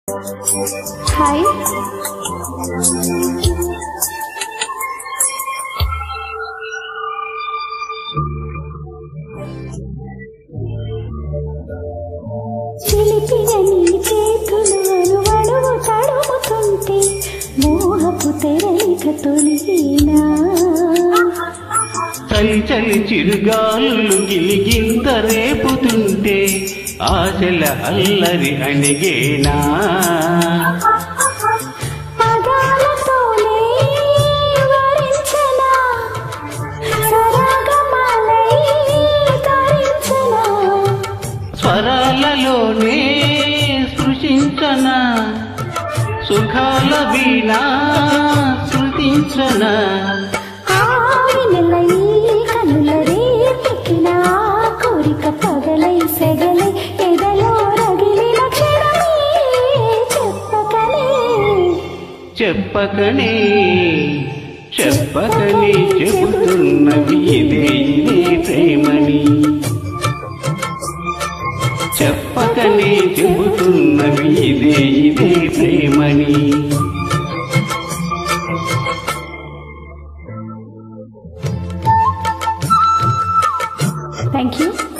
hi చిలిపిన నీ చేతులు అరువడువు తడుముతుంటే మోహపు తెరలిక తొలిగినా చలి చలి చిరుగాలులు గిలిగింత రేపుతుంటే ఆశల అల్లరి అణిగేనా పదాలతోనే వివరించనా సరాగమాలై తరించనా స్వరాలలోనే స్పృశించనా సుఖాల వీణా శృతించనా ఆవినలై కనుల రేపెక్కిన కోరిక పగలై సెగలై ఎదలో రగిలిన క్షణమే చెప్పకనే చెప్పకనే చెప్పకనే చెబుతున్నవి ఇదే ఇదే ప్రేమని చెప్పకనే చెబుతున్నవి ఇదే ఇదే ప్రేమని థ్యాంక్ యూ